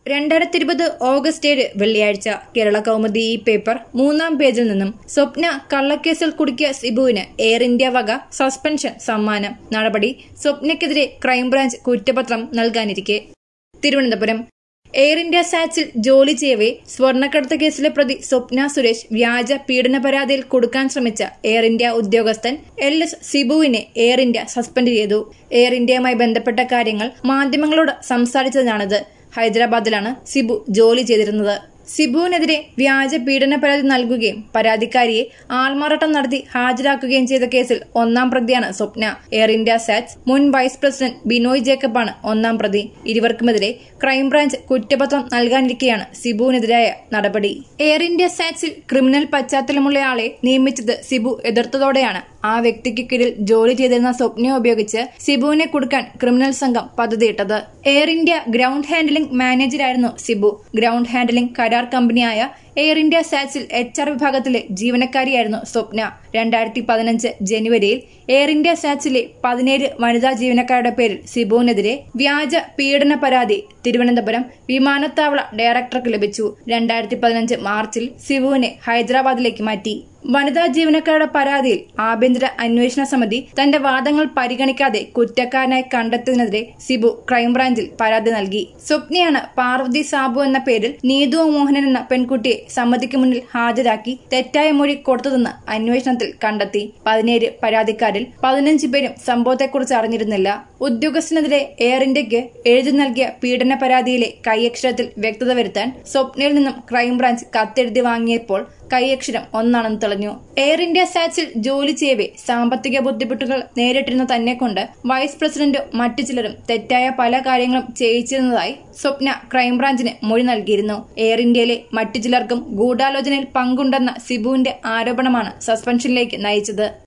രണ്ടായിരത്തി ഇരുപത് ഓഗസ്റ്റ് ഏഴ് വെള്ളിയാഴ്ച കേരള കൗമുദി ഈ പേപ്പർ മൂന്നാം പേജിൽ നിന്നും സ്വപ്ന കള്ളക്കേസിൽ കുടുക്കിയ സിബുവിന് എയർ ഇന്ത്യ വക സസ്പെൻഷൻ സമ്മാനം നടപടി സ്വപ്നയ്ക്കെതിരെ ക്രൈംബ്രാഞ്ച് കുറ്റപത്രം നൽകാനിരിക്കെ തിരുവനന്തപുരം എയർ ഇന്ത്യ സാറ്റ്സിൽ ജോലി ചെയ്യവേ സ്വർണ്ണക്കടത്ത് കേസിലെ പ്രതി സ്വപ്ന സുരേഷ് വ്യാജ പീഡന പരാതിയിൽ കൊടുക്കാൻ ശ്രമിച്ച എയർ ഇന്ത്യ ഉദ്യോഗസ്ഥൻ എൽ എസ് സിബുവിനെ എയർ ഇന്ത്യ സസ്പെൻഡ് ചെയ്തു എയർ ഇന്ത്യയുമായി ബന്ധപ്പെട്ട കാര്യങ്ങൾ മാധ്യമങ്ങളോട് സംസാരിച്ചതിനാണിത് ഹൈദരാബാദിലാണ് സിബു ജോലി ചെയ്തിരുന്നത് സിബുവിനെതിരെ വ്യാജ പീഡന പരാതി നൽകുകയും പരാതിക്കാരിയെ ആൾമാറാട്ടം നടത്തി ഹാജരാക്കുകയും ചെയ്ത കേസിൽ ഒന്നാം പ്രതിയാണ് സ്വപ്ന എയർ ഇന്ത്യ സാറ്റ്സ് മുൻ വൈസ് പ്രസിഡന്റ് ബിനോയ് ജേക്കബാണ് ഒന്നാം പ്രതി ഇരുവർക്കുമെതിരെ ക്രൈംബ്രാഞ്ച് കുറ്റപത്രം നൽകാനിരിക്കെയാണ് സിബുവിനെതിരായ നടപടി എയർ ഇന്ത്യ സാറ്റ്സിൽ ക്രിമിനൽ പശ്ചാത്തലമുള്ളയാളെ നിയമിച്ചത് സിബു എതിർത്തതോടെയാണ് ആ വ്യക്തിക്ക് കീഴിൽ ജോലി ചെയ്തിരുന്ന സ്വപ്നയെ ഉപയോഗിച്ച് സിബുവിനെ കൊടുക്കാൻ ക്രിമിനൽ സംഘം പദ്ധതിയിട്ടത് എയർ ഇന്ത്യ ഗ്രൗണ്ട് ഹാൻഡലിംഗ് മാനേജരായിരുന്നു സിബു ഗ്രൗണ്ട് ഹാൻഡലിംഗ് കരാർ കമ്പനിയായ എയർ ഇന്ത്യ സാറ്റ്സിൽ എച്ച് ആർ വിഭാഗത്തിലെ ജീവനക്കാരിയായിരുന്നു സ്വപ്ന രണ്ടായിരത്തി പതിനഞ്ച് ജനുവരിയിൽ എയർ ഇന്ത്യ സാറ്റ്സിലെ പതിനേഴ് വനിതാ ജീവനക്കാരുടെ പേരിൽ സിബുവിനെതിരെ വ്യാജ പീഡന പരാതി തിരുവനന്തപുരം വിമാനത്താവള ഡയറക്ടർക്ക് ലഭിച്ചു രണ്ടായിരത്തി പതിനഞ്ച് മാർച്ചിൽ സിബുവിനെ ഹൈദരാബാദിലേക്ക് മാറ്റി വനിതാ ജീവനക്കാരുടെ പരാതിയിൽ ആഭ്യന്തര അന്വേഷണ സമിതി തന്റെ വാദങ്ങൾ പരിഗണിക്കാതെ കുറ്റക്കാരനായി കണ്ടെത്തിയതിനെതിരെ സിബു ക്രൈംബ്രാഞ്ചിൽ പരാതി നൽകി സ്വപ്നയാണ് പാർവതി സാബു എന്ന പേരിൽ നീതു മോഹനൻ എന്ന പെൺകുട്ടിയെ സമിതിക്ക് മുന്നിൽ ഹാജരാക്കി തെറ്റായ മൊഴി കൊടുത്തതെന്ന് അന്വേഷണത്തിൽ കണ്ടെത്തി പതിനേഴ് പരാതിക്കാരിൽ പതിനഞ്ച് പേരും സംഭവത്തെക്കുറിച്ച് അറിഞ്ഞിരുന്നില്ല ഉദ്യോഗസ്ഥനെതിരെ എയർ ഇന്ത്യക്ക് എഴുതി നൽകിയ പീഡന പരാതിയിലെ കൈയക്ഷരത്തിൽ വ്യക്തത വരുത്താൻ സ്വപ്നയിൽ നിന്നും ക്രൈംബ്രാഞ്ച് കത്തെഴുതി വാങ്ങിയപ്പോൾ കൈയക്ഷരം ഒന്നാണെന്ന് തെളിഞ്ഞു എയർ ഇന്ത്യ സാറ്റ്സിൽ ജോലി ചെയ്യവേ സാമ്പത്തിക ബുദ്ധിമുട്ടുകൾ നേരിട്ടിരുന്ന തന്നെ കൊണ്ട് വൈസ് പ്രസിഡന്റും മറ്റു ചിലരും തെറ്റായ പല കാര്യങ്ങളും ചെയ്യിച്ചിരുന്നതായി സ്വപ്ന ക്രൈംബ്രാഞ്ചിന് മൊഴി നൽകിയിരുന്നു എയർ ഇന്ത്യയിലെ മറ്റു ചിലർക്കും ഗൂഢാലോചനയിൽ പങ്കുണ്ടെന്ന സിബുവിന്റെ ആരോപണമാണ് സസ്പെൻഷനിലേക്ക് നയിച്ചത്